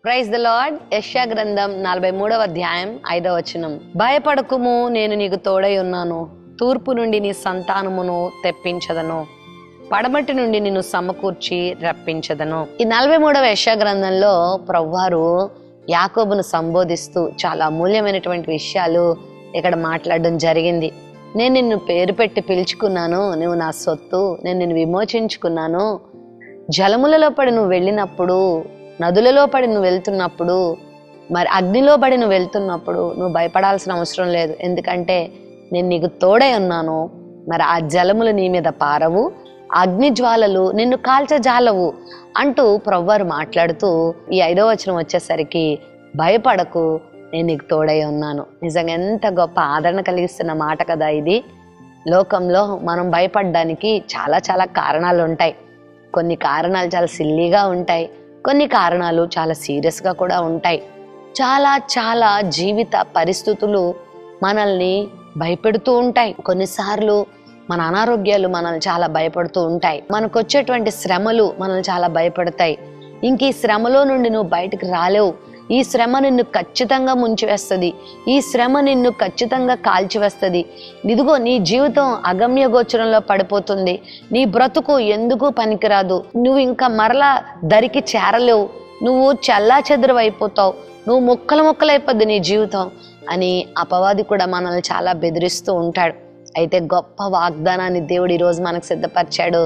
praise the lord యష్యా గ్రంథం నలభై మూడవ అధ్యాయం ఐదవ వచనం భయపడకుము నేను నీకు తోడై ఉన్నాను తూర్పు నుండి నీ సంతానమును తెప్పించదను పడమటి నుండి నిన్ను సమకూర్చి రప్పించదను ఈ నలభై మూడవ యష్యా గ్రంథంలో ప్రభువారు యాకోబును సంబోధిస్తూ చాలా అమూల్యమైనటువంటి విషయాలు ఇక్కడ మాట్లాడడం జరిగింది నేను నిన్ను పేరు పెట్టి పిలుచుకున్నాను నువ్వు నా సొత్తు నేను నిన్ను విమోచించుకున్నాను జలములలో పడి నువ్వు వెళ్ళినప్పుడు నదులలో పడి నువ్వు వెళ్తున్నప్పుడు మరి అగ్నిలో పడి నువ్వు వెళ్తున్నప్పుడు నువ్వు భయపడాల్సిన అవసరం లేదు ఎందుకంటే నేను నీకు తోడై ఉన్నాను మరి ఆ జలములు నీ మీద పారవు అగ్ని జ్వాలలు నిన్ను కాల్చజాలవు అంటూ ప్రవ్వారు మాట్లాడుతూ ఈ ఐదో వచనం వచ్చేసరికి భయపడకు నేను నీకు తోడై ఉన్నాను నిజంగా ఎంత గొప్ప ఆదరణ కలిగిస్తున్న మాట కదా ఇది లోకంలో మనం భయపడడానికి చాలా చాలా కారణాలు ఉంటాయి కొన్ని కారణాలు చాలా సిల్లీగా ఉంటాయి కొన్ని కారణాలు చాలా సీరియస్గా కూడా ఉంటాయి చాలా చాలా జీవిత పరిస్థితులు మనల్ని భయపెడుతూ ఉంటాయి కొన్నిసార్లు మన అనారోగ్యాలు మనల్ని చాలా భయపడుతూ ఉంటాయి మనకు వచ్చేటువంటి శ్రమలు మనల్ని చాలా భయపడతాయి ఇంక ఈ శ్రమలో నుండి నువ్వు బయటకు రాలేవు ఈ శ్రమ నిన్ను ఖచ్చితంగా ముంచివేస్తుంది ఈ శ్రమ నిన్ను ఖచ్చితంగా కాల్చివేస్తుంది ఇదిగో నీ జీవితం అగమ్య గోచరంలో పడిపోతుంది నీ బ్రతుకు ఎందుకు పనికిరాదు నువ్వు ఇంకా మరలా దరికి చేరలేవు నువ్వు చల్లా అయిపోతావు నువ్వు ముక్కలు ముక్కలైపోద్ది నీ జీవితం అని అపవాది కూడా మనల్ని చాలా బెదిరిస్తూ ఉంటాడు అయితే గొప్ప వాగ్దానాన్ని దేవుడు ఈరోజు మనకు సిద్ధపరిచాడు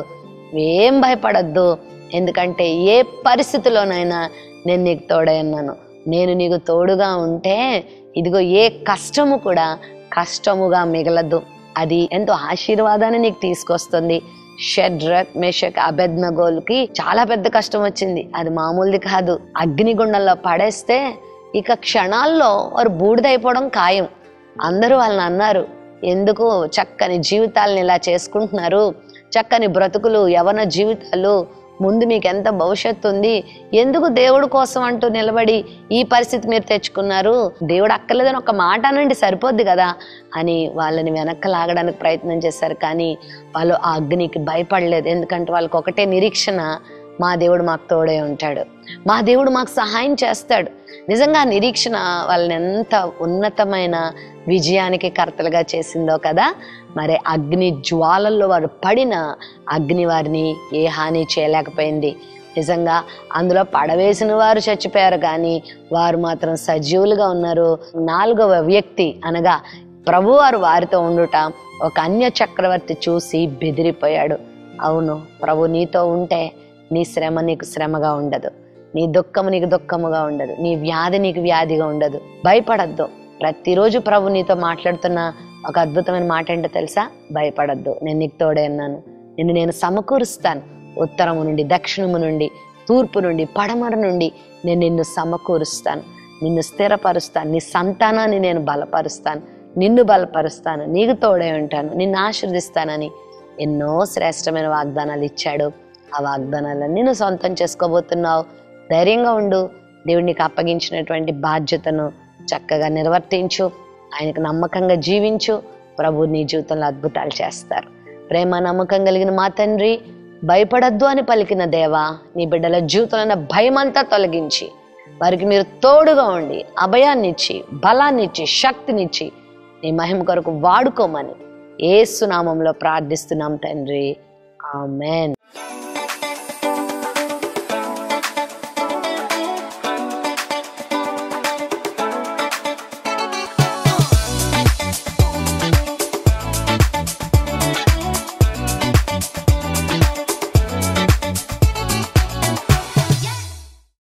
ఏం భయపడద్దు ఎందుకంటే ఏ పరిస్థితిలోనైనా నేను నీకు తోడై ఉన్నాను నేను నీకు తోడుగా ఉంటే ఇదిగో ఏ కష్టము కూడా కష్టముగా మిగలదు అది ఎంతో ఆశీర్వాదాన్ని నీకు తీసుకొస్తుంది షడ్రక్ మేషక్ అబెద్నగోల్కి చాలా పెద్ద కష్టం వచ్చింది అది మామూలుది కాదు అగ్నిగుండంలో పడేస్తే ఇక క్షణాల్లో వారు బూడిదైపోవడం ఖాయం అందరూ వాళ్ళని అన్నారు ఎందుకు చక్కని జీవితాలను ఇలా చేసుకుంటున్నారు చక్కని బ్రతుకులు యవన జీవితాలు ముందు మీకు ఎంత భవిష్యత్తు ఉంది ఎందుకు దేవుడు కోసం అంటూ నిలబడి ఈ పరిస్థితి మీరు తెచ్చుకున్నారు దేవుడు అక్కర్లేదని ఒక మాట అనండి సరిపోద్ది కదా అని వాళ్ళని వెనక్కి లాగడానికి ప్రయత్నం చేశారు కానీ వాళ్ళు ఆ అగ్నికి భయపడలేదు ఎందుకంటే వాళ్ళకి ఒకటే నిరీక్షణ మా దేవుడు మాకు తోడే ఉంటాడు మా దేవుడు మాకు సహాయం చేస్తాడు నిజంగా ఆ నిరీక్షణ వాళ్ళని ఎంత ఉన్నతమైన విజయానికి కర్తలుగా చేసిందో కదా మరి అగ్ని జ్వాలల్లో వారు పడిన అగ్ని వారిని ఏ హాని చేయలేకపోయింది నిజంగా అందులో పడవేసిన వారు చచ్చిపోయారు కానీ వారు మాత్రం సజీవులుగా ఉన్నారు నాలుగవ వ్యక్తి అనగా ప్రభువారు వారితో ఉండుట ఒక అన్య చక్రవర్తి చూసి బెదిరిపోయాడు అవును ప్రభు నీతో ఉంటే నీ శ్రమ నీకు శ్రమగా ఉండదు నీ దుఃఖము నీకు దుఃఖముగా ఉండదు నీ వ్యాధి నీకు వ్యాధిగా ఉండదు భయపడద్దు ప్రతిరోజు ప్రభు నీతో మాట్లాడుతున్న ఒక అద్భుతమైన మాట ఏంటో తెలుసా భయపడద్దు నేను నీకు తోడే ఉన్నాను నిన్ను నేను సమకూరుస్తాను ఉత్తరము నుండి దక్షిణము నుండి తూర్పు నుండి పడమర నుండి నేను నిన్ను సమకూరుస్తాను నిన్ను స్థిరపరుస్తాను నీ సంతానాన్ని నేను బలపరుస్తాను నిన్ను బలపరుస్తాను నీకు తోడే ఉంటాను నిన్ను ఆశీర్దిస్తానని ఎన్నో శ్రేష్టమైన వాగ్దానాలు ఇచ్చాడు ఆ వాగ్దానాలన్నీ నువ్వు సొంతం చేసుకోబోతున్నావు ధైర్యంగా ఉండు దేవుడు నీకు అప్పగించినటువంటి బాధ్యతను చక్కగా నిర్వర్తించు ఆయనకు నమ్మకంగా జీవించు ప్రభు నీ జీవితంలో అద్భుతాలు చేస్తారు ప్రేమ నమ్మకం కలిగిన మా తండ్రి భయపడద్దు అని పలికిన దేవా నీ బిడ్డల జీవితంలో భయమంతా తొలగించి వారికి మీరు తోడుగా ఉండి అభయాన్నిచ్చి బలాన్నిచ్చి శక్తినిచ్చి నీ మహిమ కొరకు వాడుకోమని ఏసునామంలో ప్రార్థిస్తున్నాం తండ్రి ఆమెన్